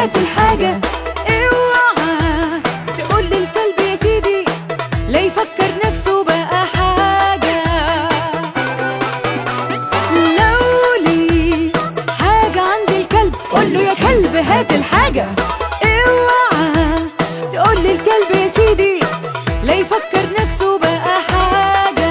هات الحاجة اوعى تقول للكلب يا سيدي لا يفكر نفسه بقى حاجة لو لي حاجة عند الكلب قول له يا كلب هات الحاجة اوعى تقول للكلب يا سيدي لا يفكر نفسه بقى حاجة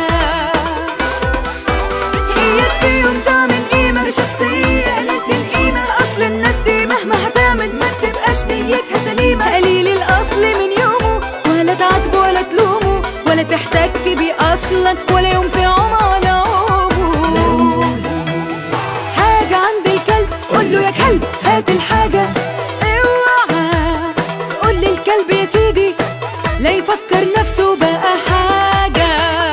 اياك في يوم تعمل قيمة لشخصية قليلة القيمة اصل الناس دي مهما هتعمل ما تبقاش نيتها سليمة قليل الاصل من يومه ولا تعاتبه ولا تلومه ولا تحتك بيه اصلا ولا يوم تعوم على عومه حاجة عند الكلب قول له يا كلب هات الحاجة اوعى قول للكلب يا سيدي لا يفكر نفسه بقى حاجة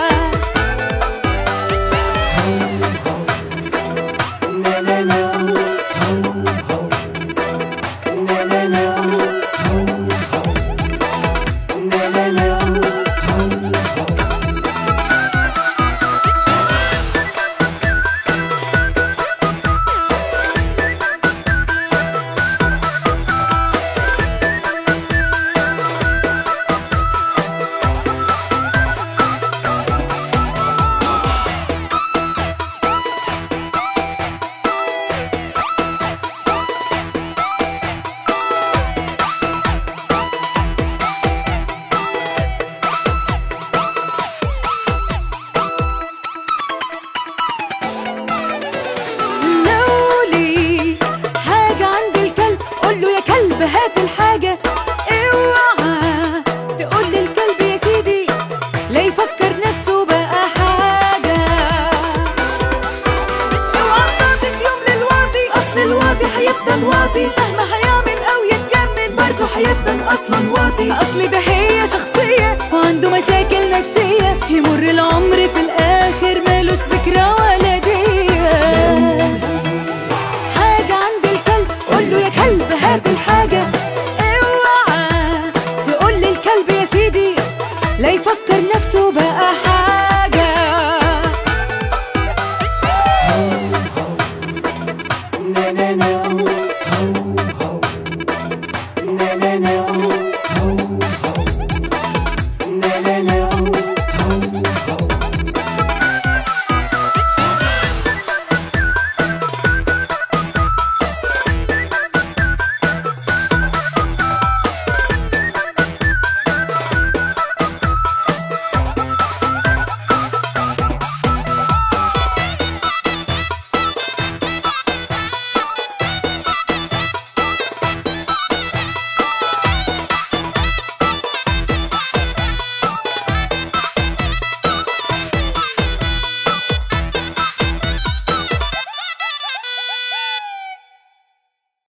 لو لي حاجة عند الكلب قول له يا كلب هات الحاجة اوعى تقول للكلب يا سيدي لا يفكر نفسه بقى حاجة اوعى تعطيك يوم للواطي اصل الواطي هيفضل واطي مهما هيعمل او يتجنن برضه هيفضل اصلا واطي اصل ده هي شخصية وعنده مشاكل نفسية يمر العمر في الاخر مالوش ذكرى ولا